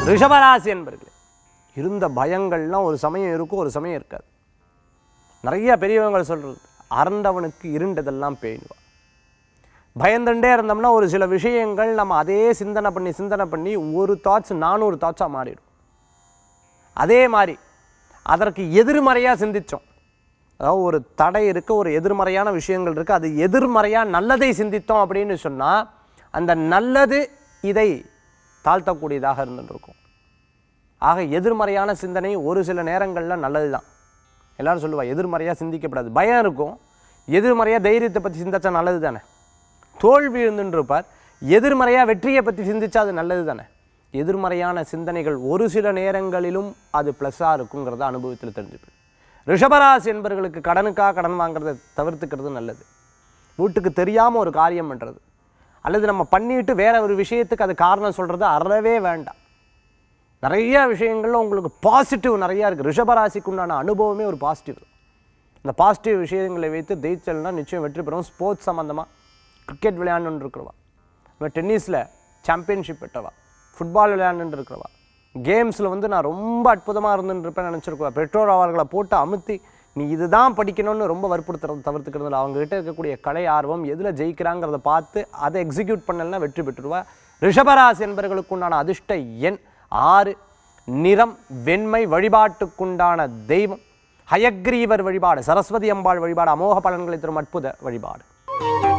ரிஷபராசி என்பர்களே இருந்த பயங்கள்லாம் ஒரு சமயம் இருக்கும் ஒரு சமயம் இருக்காது நிறைய பெரியவங்க சொல்றது அறந்தவனுக்கு இருண்டதெல்லாம் பேணுவா பயந்துட்டே இருந்தோம்னா ஒரு சில விஷயங்கள் நம்ம அதே சிந்தனை பண்ணி சிந்தனை பண்ணி ஒரு தாட்ஸ் நானூறு தாட்ஸாக மாறிடும் அதே மாதிரி அதற்கு எதிர்மறையாக சிந்தித்தோம் அதாவது ஒரு தடை இருக்குது ஒரு எதிர்மறையான விஷயங்கள் இருக்குது அது எதிர்மறையாக நல்லதை சிந்தித்தோம் அப்படின்னு சொன்னால் அந்த நல்லது இதை தாழ்த்தக்கூடியதாக இருந்துட்டு இருக்கும் ஆக எதிர்மறையான சிந்தனை ஒரு சில நேரங்களில் நல்லது தான் எல்லாரும் சொல்லுவா எதிர்மறையாக சிந்திக்கப்படாது பயம் இருக்கும் எதிர்மறையாக தைரியத்தை பற்றி சிந்திச்சா நல்லது தானே தோல்வி இருந்துன்னு இருப்பார் எதிர்மறையாக வெற்றியை பற்றி சிந்திச்சா அது நல்லது தானே எதிர்மறையான சிந்தனைகள் ஒரு சில நேரங்களிலும் அது ப்ளஸ்ஸாக இருக்குங்கிறத அனுபவத்தில் தெரிஞ்சுப்பேன் ரிஷபராசி என்பவர்களுக்கு கடனுக்காக கடன் வாங்குறதை தவிர்த்துக்கிறது நல்லது வீட்டுக்கு தெரியாமல் ஒரு காரியம் பண்ணுறது அல்லது நம்ம பண்ணிட்டு வேற ஒரு விஷயத்துக்கு அது காரணம் சொல்கிறது அறவே வேண்டாம் நிறைய விஷயங்கள்ல உங்களுக்கு பாசிட்டிவ் நிறையா இருக்குது ரிஷபராசிக்கு உண்டான அனுபவமே ஒரு பாசிட்டிவ் இந்த பாசிட்டிவ் விஷயங்களை வைத்து ஜெயிச்சல்னா நிச்சயம் வெற்றி பெறும் ஸ்போர்ட்ஸ் சம்மந்தமாக கிரிக்கெட் விளையாண்டுன்னு இருக்கிறவா இப்போ டென்னிஸில் சாம்பியன்ஷிப் பெற்றவா ஃபுட்பால் விளையாண்டுன்னு இருக்கிறவா கேம்ஸில் வந்து நான் ரொம்ப அற்புதமாக இருந்துன்னு இருப்பேன் நினச்சிருக்குவா பெற்றோர் அவர்களை போட்டு அமுத்தி நீ இதுதான் படிக்கணும்னு ரொம்ப வற்புறுத்துறது தவிர்த்துக்கிறது இல்லை அவங்ககிட்ட இருக்கக்கூடிய கலை ஆர்வம் எதில் ஜெயிக்கிறாங்கிறத பார்த்து அதை எக்ஸிக்யூட் பண்ணலன்னா வெற்றி பெற்றுருவா ரிஷபராசி என்பவர்களுக்கு உண்டான அதிர்ஷ்ட எண் ஆறு நிறம் வெண்மை வழிபாட்டுக்குண்டான தெய்வம் ஹயக்ரீவர் வழிபாடு சரஸ்வதி அம்பாள் வழிபாடு அமோக பலன்களை தரும் அற்புத வழிபாடு